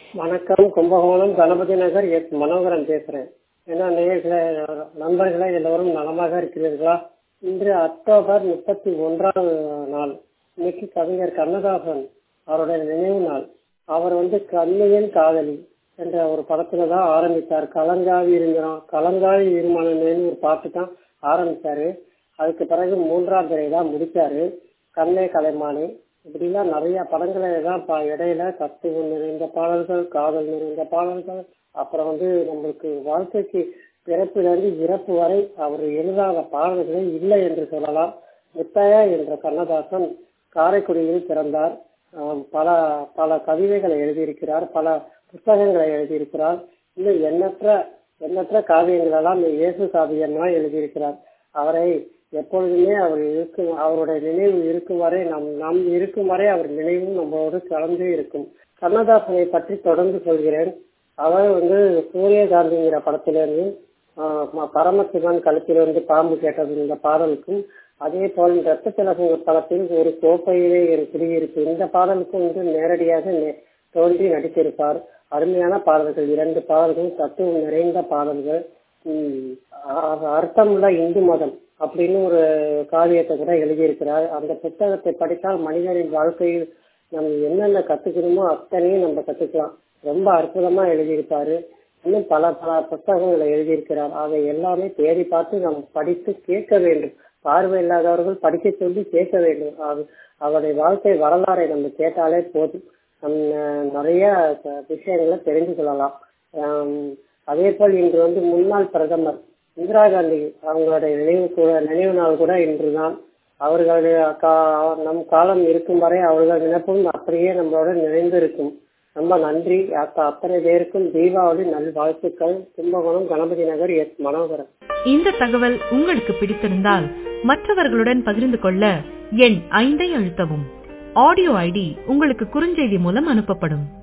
வணக்கம் கும்பகோணம் கணபதி நகர் எஸ் மனோகரன் பேசுறேன் என்ன நேயர்களே நண்பர்களே எல்லோரும் நலமாக இருக்கிறீர்களா இன்று அக்டோபர் முப்பத்தி ஒன்றாம் நாள் இன்னைக்கு கவிஞர் கண்ணதாசன் அவருடைய நினைவு நாள் அவர் வந்து கண்ணையன் காதலி என்ற ஒரு படத்துல தான் ஆரம்பித்தார் கலங்காவி இருந்தோம் கலங்காவி இருமனேன்னு ஒரு பாட்டு தான் ஆரம்பிச்சாரு அதுக்கு பிறகு மூன்றாம் திரை தான் முடிச்சாரு கண்ணே கலைமானே இப்படிலாம் நிறைய படங்களை தான் ப- இடையில தத்துவம் நிறைந்த பாடல்கள் காதல் நிறைந்த பாடல்கள் அப்புறம் வந்து நம்மளுக்கு வாழ்க்கைக்கு பிறப்பிலிருந்து இறப்பு வரை அவர் எழுதாத பாடல்களே இல்லை என்று சொல்லலாம் முத்தையா என்ற கண்ணதாசன் காரைக்குடியில் பிறந்தார் ஆம், பல பல கவிதைகளை எழுதியிருக்கிறார் பல புத்தகங்களை எழுதியிருக்கிறார் இன்னும் எண்ணற்ற எண்ணற்ற காவியங்களெல்லாம் இயேசு காவியம்லாம் எழுதியிருக்கிறார் அவரை எப்பொழுதுமே அவர் இருக்கும் அவருடைய நினைவு இருக்கும் வரை நம் நம் இருக்கும் வரை அவர் நினைவும் நம்மளோடு கலந்து இருக்கும் கண்ணதாசனை பற்றி தொடர்ந்து சொல்கிறேன் அவர் வந்து சூரியகாந்திங்கிற படத்திலிருந்து ஆஹ், ம- பரமசிவன் கழுத்திலிருந்து பாம்பு கேட்டது இந்த பாடலுக்கும் அதே போல் ரத்த திலகம் படத்தில் ஒரு கோப்பையிலே என் குடியிருப்பு இந்த பாடலுக்கும் வந்து நேரடியாக நே- தோன்றி நடித்திருப்பார் அருமையான பாடல்கள் இரண்டு பாடல்கள் தத்துவம் நிறைந்த பாடல்கள் உம், அ- அர்த்தமுள்ள இந்து மதம் அப்படின்னு ஒரு காவியத்தை கூட எழுதியிருக்கிறார் அந்த புத்தகத்தை படித்தால் மனிதனின் வாழ்க்கையில் நம்ம என்னென்ன கத்துக்கணுமோ அத்தனையும் நம்ம கத்துக்கலாம் ரொம்ப அற்புதமா எழுதியிருப்பாரு இன்னும் பல பல புத்தகங்களை எழுதியிருக்கிறார் அதை எல்லாமே தேடி பார்த்து நாம் படித்து கேட்க வேண்டும் பார்வை இல்லாதவர்கள் படிக்க சொல்லி கேட்க வேண்டும் அது அவருடைய வாழ்க்கை வரலாறை நம்ம கேட்டாலே போதும் நம்ம நிறைய க- விஷயங்களை தெரிந்து கொள்ளலாம் ஆம், அதே போல் இன்று வந்து முன்னாள் பிரதமர் இந்திரா காந்தி அவங்களுடைய நினைவு கூட நினைவு நாள் கூட இன்றுதான் அவர்களுடைய கா- நம் காலம் இருக்கும் வரை அவர்கள் நினைப்பும் அப்படியே நம்மளோட நிறைந்து இருக்கும் ரொம்ப நன்றி அத்த- அத்தனை பேருக்கும் தீபாவளி நல்வாழ்த்துக்கள் கும்பகோணம் கணபதி நகர் எஸ் மனோகரன் இந்த தகவல் உங்களுக்கு பிடித்திருந்தால் மற்றவர்களுடன் பகிர்ந்து கொள்ள எண் ஐந்தை அழுத்தவும் ஆடியோ ஐடி உங்களுக்கு குறுஞ்செய்தி மூலம் அனுப்பப்படும்